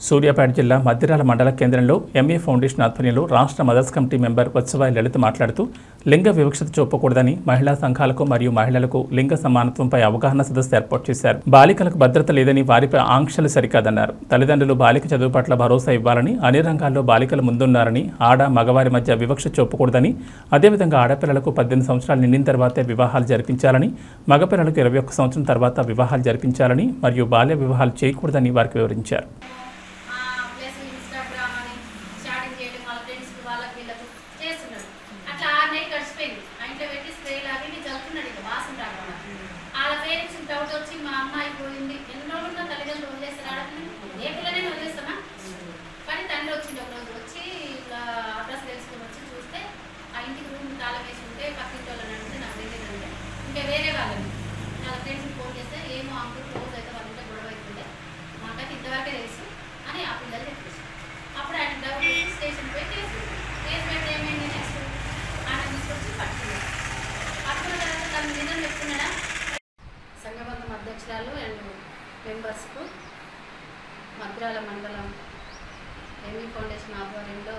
సూర్యాపేట జిల్లా మద్దిరాల మండల కేంద్రంలో ఎంఏ ఫౌండేషన్ ఆధ్వర్యంలో రాష్ట్ర mothers committee member Vatsavai Lalitha మాట్లాడుతూ లింగ వివక్షత చూపకూడదని మహిళా సంఘాలకు మరియు మహిళలకు లింగ సమానత్వంపై అవగాహన సదస్సు ఏర్పాటు చేశారు బాలికలకు భద్రత లేదని వారిపై ఆంక్షలు సరికాదన్నారు తల్లిదండ్రులు బాలిక చదువు పట్ల భరోసా ఇవ్వాలని అన్ని రంగాల్లో బాలికలు ముందున్నారని ఆడ మగవారి మధ్య వివక్ష చూపకూడదని అదేవిధంగా ఆడపిల్లలకు పద్దెనిమిది సంవత్సరాలు నిండిన తర్వాతే వివాహాలు జరిపించాలని మగపిల్లలకు ఇరవై ఒక్క సంవత్సరం తర్వాత వివాహాలు జరిపించాలని మరియు బాల్య వివాహాలు చేయకూడదని వారికి వివరించారు ప్లస్ ఇన్స్టాగ్రామ్ అని చాటింగ్ చేయడం వాళ్ళ ఫ్రెండ్స్కి వాళ్ళకి వీళ్ళకు చేస్తున్నాడు అట్లా ఆరు నెలలు గడిచిపోయింది ఆ ఇంట్లో పెట్టి స్ప్రే లాగి నేను చదువుతున్నాడు ఇక వాసన రాకుండా వాళ్ళ పేరెంట్స్ డౌట్ వచ్చి మా అమ్మాయి పోయింది ఎన్ని రోజులు ఉన్నా తల్లిదండ్రులు వదిలేస్తారు ఆడపిల్లని ఏ పిల్లనే వదిలేస్తామా కానీ తండ్రి వచ్చింది ఒక రోజు వచ్చి ఇలా అడ్రస్ తెలుసుకొని వచ్చి చూస్తే ఆ ఇంటికి రూమ్ తాళం వేసి ఉంటే పక్కింటి వాళ్ళని అడిగితే నాకు తెలియదంటే ఇంకా వేరే వాళ్ళని వాళ్ళ ఫ్రెండ్స్కి ఫోన్ చేస్తే ఏమో అంకుల్ రోజు అయితే వాళ్ళ ఇంట్లో గొడవ అవుతుండే మాకైతే ఇంతవరకే తెలుసు అని ఆ పిల్లలు చెప్పేసి అప్పుడు ఆయన డబ్బులు ఇచ్చి స్టేషన్ పోయి కేసు పెట్టారు. కేసు పెడితే ఏమైంది నెక్స్ట్ ఆయన తీసుకొచ్చి పట్టుకున్నారు పట్టుకున్న తర్వాత తను నిజం చెప్తున్నాడా సంఘబంధం అధ్యక్షురాలు అండ్ మెంబర్స్కు మద్రాల మండలం ఎంఈ ఫౌండేషన్ ఆధ్వర్యంలో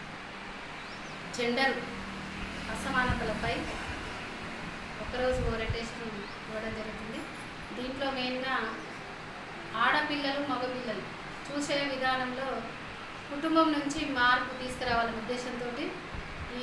జెండర్ అసమానతలపై ఒకరోజు ఓరియంటేషన్ ఇవ్వడం జరుగుతుంది దీంట్లో మెయిన్గా ఆడపిల్లలు మగపిల్లలు చూసే విధానంలో కుటుంబం నుంచి మార్పు తీసుకురావాలనే ఉద్దేశంతో ఈ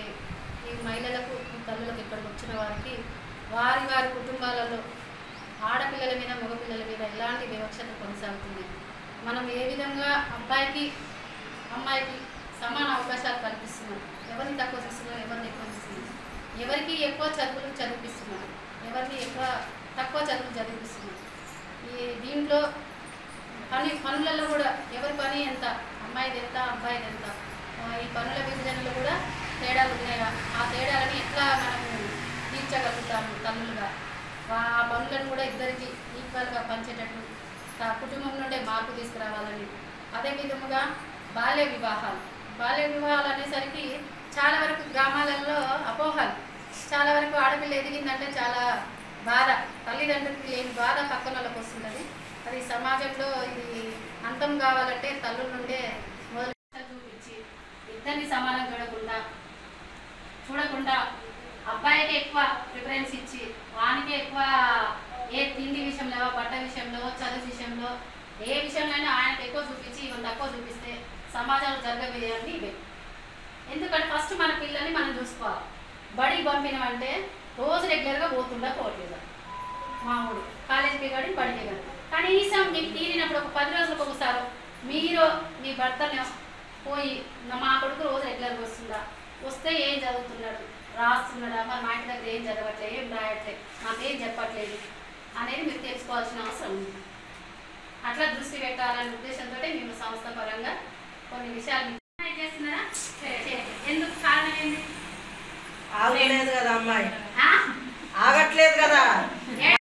ఈ మహిళలకు ఈ తల్లులకు ఇక్కడికి వచ్చిన వారికి వారి వారి కుటుంబాలలో ఆడపిల్లల మీద మగపిల్లల మీద ఎలాంటి వివక్షత కొనసాగుతుంది మనం ఏ విధంగా అబ్బాయికి అమ్మాయికి సమాన అవకాశాలు కల్పిస్తున్నాం ఎవరిని తక్కువ చేస్తున్నాం ఎవరిని ఎక్కువ చేస్తున్నాం ఎవరికి ఎక్కువ చదువులు చదివిస్తున్నాం ఎవరిని ఎక్కువ తక్కువ చదువులు చదివిస్తున్నాం ఈ దీంట్లో పని పనులలో కూడా ఎవరి పని ఎంత అమ్మాయిది ఎంత అబ్బాయిది ఎంత ఆ, ఈ పనుల విభజనలో కూడా తేడాలు ఉన్నాయా ఆ తేడాలని ఎట్లా మనము తీర్చగలుగుతాము తల్లులుగా వా- ఆ పనులను కూడా ఇద్దరికి ఈక్వల్గా పంచేటట్టు ఆ కుటుంబం నుండే మార్పు తీసుకురావాలని అదే విధముగా బాల్య వివాహాలు బాల్య వివాహాలు అనేసరికి చాలా వరకు గ్రామాలలో అపోహలు చాలా వరకు ఆడపిల్ల ఎదిగిందంటే చాలా బాధ తల్లిదండ్రులకి లేని బాధ పక్కన వాళ్ళకి వస్తుంటుంది అది సమాజంలో ఇది అంతం కావాలంటే తల్లుల నుండే మొదలు చూపించి ఇద్దరిని సమానం చూడకుండా చూడకుండా అబ్బాయికి ఎక్కువ ప్రిఫరెన్స్ ఇచ్చి వానికి ఎక్కువ ఏ తిండి విషయంలో బట్ట విషయంలో చదువు విషయంలో ఏ విషయంలోనే ఆయనకు ఎక్కువ చూపించి ఇవన్నీ తక్కువ చూపిస్తే సమాజంలో జరగబోయేవన్నీ ఇవే ఎందుకంటే ఫస్ట్ మన పిల్లల్ని మనం చూసుకోవాలి బడికి పంపినామంటే రోజు రెగ్యులర్గా పోతుండా పోవట్లేదు మా ఊడు కాలేజ్ పిగాడి బడి పిగాడి కనీసం మీకు తీరినప్పుడు ఒక పది రోజులకు ఒకసారి మీరు మీ భర్తని పోయి "నా మా కొడుకు రోజు రెగ్యులర్గా వస్తుందా వస్తే ఏం చదువుతున్నాడు రాస్తున్నాడా మరి మా ఇంటి దగ్గర ఏం చదవట్లేదు ఏం రాయట్లేదు నాకేం చెప్పట్లేదు అనేది మీరు తెలుసుకోవాల్సిన అవసరం ఉంది అట్లా దృష్టి పెట్టాలనే ఉద్దేశంతో మేము సంస్థ పరంగా కొన్ని విషయాలు మీకు చేస్తున్నారా చేయండి. ఎందుకు కారణం ఏంటి ఆగలేదు కదా అమ్మాయి ఆ? ఆగట్లేదు కదా